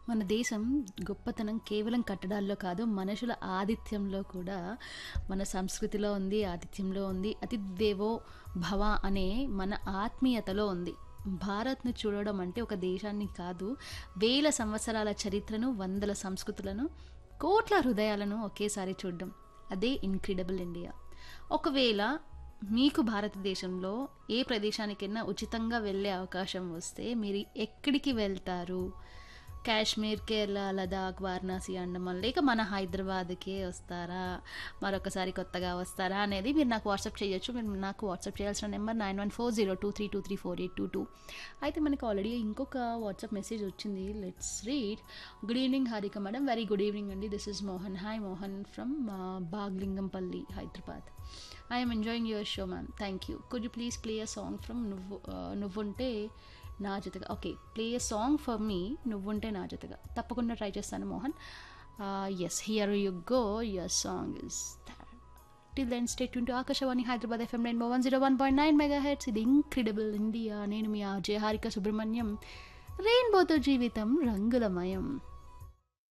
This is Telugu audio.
మన దేశం గొప్పతనం కేవలం కట్టడాల్లో కాదు మనుషుల ఆతిథ్యంలో కూడా మన సంస్కృతిలో ఉంది ఆతిథ్యంలో ఉంది అతిథిదేవో భవ అనే మన ఆత్మీయతలో ఉంది భారత్ను చూడడం అంటే ఒక దేశాన్ని కాదు వేల సంవత్సరాల చరిత్రను వందల సంస్కృతులను కోట్ల హృదయాలను ఒకేసారి చూడడం అదే ఇన్క్రెడిబుల్ ఇండియా ఒకవేళ మీకు భారతదేశంలో ఏ ప్రదేశానికైనా ఉచితంగా వెళ్ళే అవకాశం వస్తే మీరు ఎక్కడికి వెళ్తారు కాశ్మీర్ కేరళ లదాఖ్ వారణాసి అండమాన్ లేక మన హైదరాబాద్కే వస్తారా మరొకసారి కొత్తగా వస్తారా అనేది మీరు నాకు వాట్సాప్ చేయొచ్చు మీరు నాకు వాట్సాప్ చేయాల్సిన number nine one four zero two three two three four eight two two అయితే మనకి ఆల్రెడీ ఇంకొక వాట్సాప్ మెసేజ్ వచ్చింది let's read good evening Harika madam very good evening అండి this is Mohan hi Mohan from Baglingampally Hyderabad I'm enjoying your show ma'am thank you could you please play a song from నువ్వు నువ్వుంటే నా జతగా okay play a song for me నువ్వుంటే నా జతగా తప్పకుండా ట్రై చేస్తాను Mohan yes here you go your song is till then stay tuned to Akashvani Hyderabad FM Rainbow one zero one point nine megahertz ఇది ఇంక్రెడిబుల్ ఇండియా నేను మీ ఆర్జే హారిక సుబ్రహ్మణ్యం రెయిన్బోతో జీవితం రంగులమయం